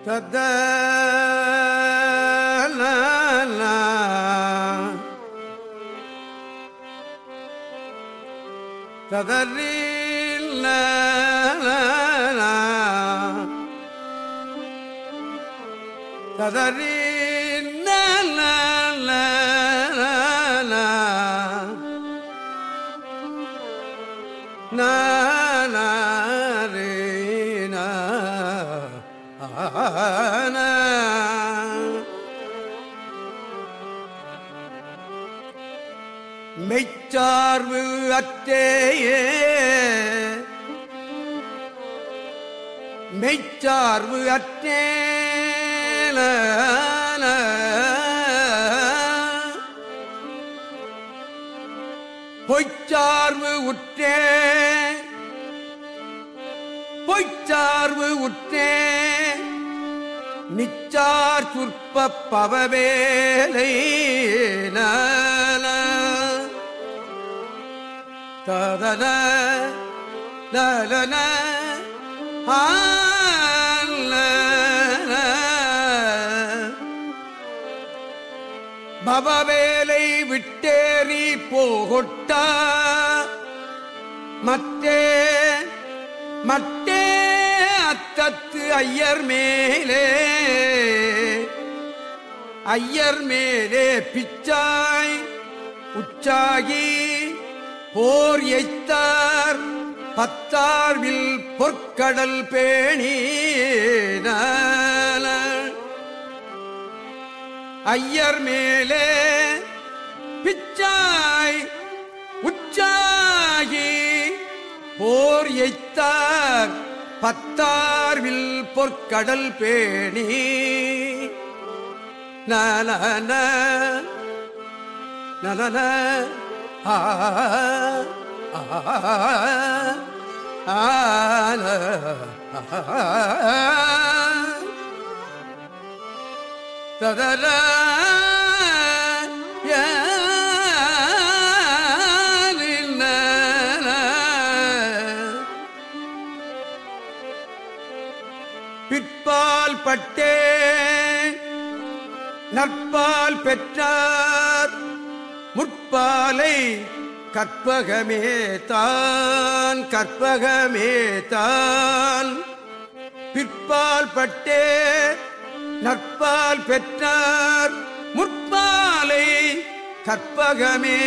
தத ததறி ததறி மெய்ச்சார்பு அற்றேயே மெய்ச்சார்பு அற்றேல பொய்ச்சார்பு உற்றே பொய்ச்சார்பு உற்றே நிச்சார் சுற்ப பவவேலை ததன நலன பவவேலை விட்டேறி போகொட்டா மற்றே மட்டே அத்தத்து ஐயர் மேலே ஐயர் மேலே பிச்சாய் உச்சாகி போர் எய்த்தார் பத்தார்வில் பொற்கடல் பேணி ஐயர் மேலே பிச்சாய் உச்சாகி போர் எய்த்தார் பத்தார்வில் பொற்கடல் பேணி நலன நலன ஆ ததர பிற்பால் பட்டே நற்பால் பெற்றார் முற்பாலை கற்பகமே தான் கற்பகமே தான் பிற்பால் பட்டே நற்பால் பெற்றார் முற்பாலை கற்பகமே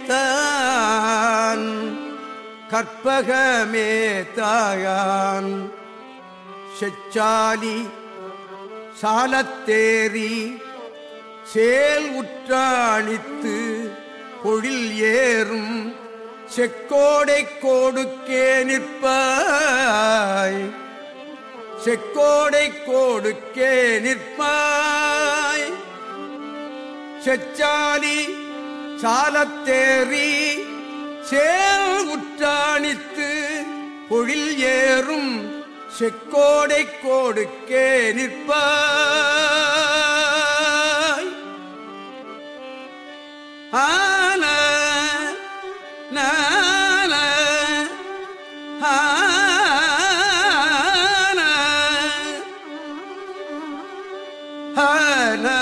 தான் கற்பகமே தாயான் செச்சாலி சாலத்தேரி சேல் உற்றாணித்து பொழில் ஏறும் செக்கோடை கோடுக்கே நிற்பாய் செக்கோடை கோடுக்கே நிற்பாய் செச்சாலி சாலத்தேறி சேல் உற்றாணித்து பொழில் ஏறும் செக்கோடை கோடுக்கே நிற்பாய் ஆன நான ஆன ஆன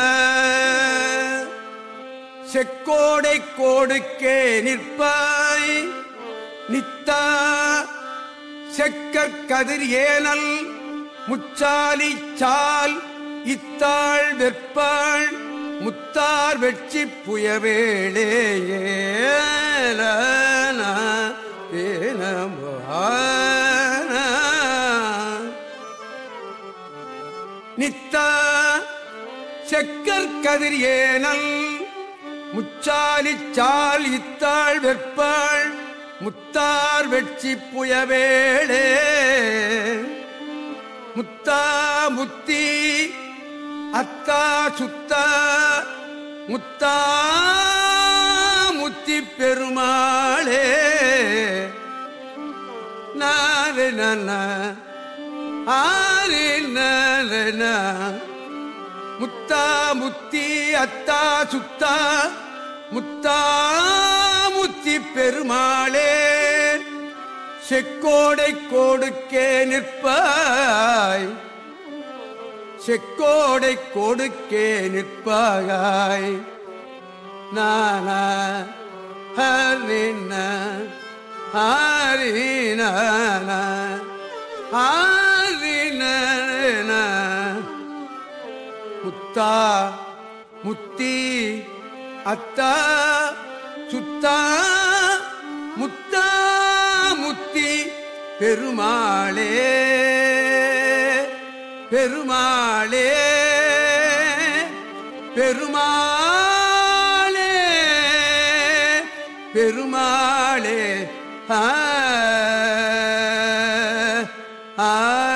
செக்கோடை கோடுக்கே நிற்பாய் நித்தா செக்கற் கதிர் ஏனல் முச்சாலி சால் இத்தாள் வெற்பாள் முத்தார் வெற்றி புயவேளே நித்தா செக்கர் கதிர் ஏனல் முச்சாலி சால் இத்தாள் வெற்பாள் முத்தார் வெற்றி புயவேளே முத்தா முத்தி அத்தா சுத்தா முத்தா முத்தி பெருமாளே நாரு நன ஆறு நன முத்தா முத்தி அத்தா சுத்தா முத்தா முத்தி பெருமாளே செக்கோடை கோடுக்கே நிற்பாய் செக்கோடை கொடுக்கே நிற்பாகாய் நானா ஹரின ஹரின ஹரின முத்தா முத்தி அத்தா சுத்தா முத்தா முத்தி பெருமாளே பெருமாளே பெருமாளே பெருமாளே ஆ ஆ